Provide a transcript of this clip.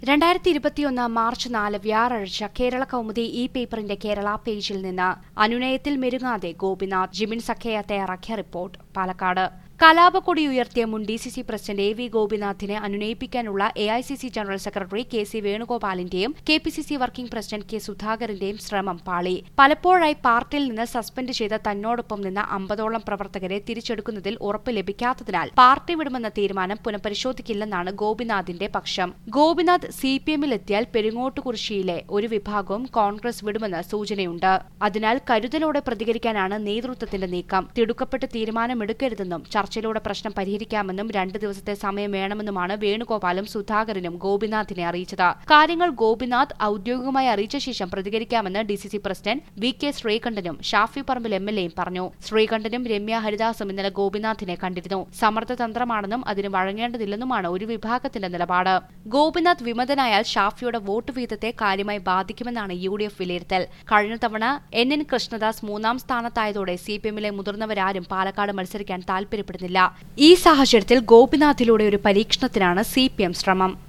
രണ്ടായിരത്തി ഇരുപത്തിയൊന്ന് മാർച്ച് നാല് വ്യാഴാഴ്ച കേരള കൗമുദി ഇ പേപ്പറിന്റെ കേരള പേജിൽ നിന്ന് അനുനയത്തിൽ മെരുങ്ങാതെ ഗോപിനാഥ് ജിമിൻ സഖ്യ തയ്യാറാക്കിയ റിപ്പോർട്ട് പാലക്കാട് കലാപക്കൊടി ഉയർത്തിയ മുൻ D C C president A V ഗോപിനാഥിനെ അനുനയിപ്പിക്കാനുള്ള A I C C general secretary K C വേണുഗോപാലിന്റെയും K P C C working president K സുധാകരന്റെയും ശ്രമം പാളി പലപ്പോഴായി പാർട്ടിയിൽ നിന്ന് സസ്പെൻഡ് ചെയ്ത തന്നോടൊപ്പം നിന്ന അമ്പതോളം പ്രവർത്തകരെ തിരിച്ചെടുക്കുന്നതിൽ ഉറപ്പ് ലഭിക്കാത്തതിനാൽ പാർട്ടി വിടുമെന്ന തീരുമാനം പുനഃപരിശോധിക്കില്ലെന്നാണ് ഗോപിനാഥിന്റെ പക്ഷം ഗോപിനാഥ് സി പി എമ്മിലെത്തിയാൽ പെരുങ്ങോട്ടുകുറിശിയിലെ ഒരു വിഭാഗവും കോൺഗ്രസ് വിടുമെന്ന് സൂചനയുണ്ട് അതിനാൽ കരുതലോടെ പ്രതികരിക്കാനാണ് നേതൃത്വത്തിന്റെ നീക്കം തിടുക്കപ്പെട്ട് തീരുമാനമെടുക്കരുതെന്നും ചർച്ചയിലൂടെ പ്രശ്നം പരിഹരിക്കാമെന്നും രണ്ട് ദിവസത്തെ സമയം വേണമെന്നുമാണ് വേണുഗോപാലും സുധാകരനും ഗോപിനാഥിനെ അറിയിച്ചത് കാര്യങ്ങൾ ഗോപിനാഥ് ഔദ്യോഗികമായി അറിയിച്ച ശേഷം പ്രതികരിക്കാമെന്ന് D C C president V K ശ്രീകണ്ഠനും ഷാഫി പറമ്പിൽ എം എൽ എയും പറഞ്ഞു ശ്രീകണ്ഠനും രമ്യ ഹരിദാസും ഇന്നലെ ഗോപിനാഥിനെ കണ്ടിരുന്നു സമ്മർദ്ദതന്ത്രമാണെന്നും അതിന് വഴങ്ങേണ്ടതില്ലെന്നുമാണ് ഒരു വിഭാഗത്തിന്റെ നിലപാട് ഗോപിനാഥ് വിമതനായാൽ ഷാഫിയുടെ വോട്ട് വീതത്തെ കാര്യമായി ബാധിക്കുമെന്നാണ് യു ഡി എഫ് വിലയിരുത്തൽ കഴിഞ്ഞ തവണ എൻ എൻ കൃഷ്ണദാസ് മൂന്നാം സ്ഥാനത്തായതോടെ സി പി എമ്മിലെ മുതിർന്നവരാരും പാലക്കാട് മത്സരിക്കാൻ താൽപര്യപ്പെടുന്നില്ല ഈ സാഹചര്യത്തിൽ ഗോപിനാഥിലൂടെ ഒരു പരീക്ഷണത്തിനാണ് സി പി എം ശ്രമം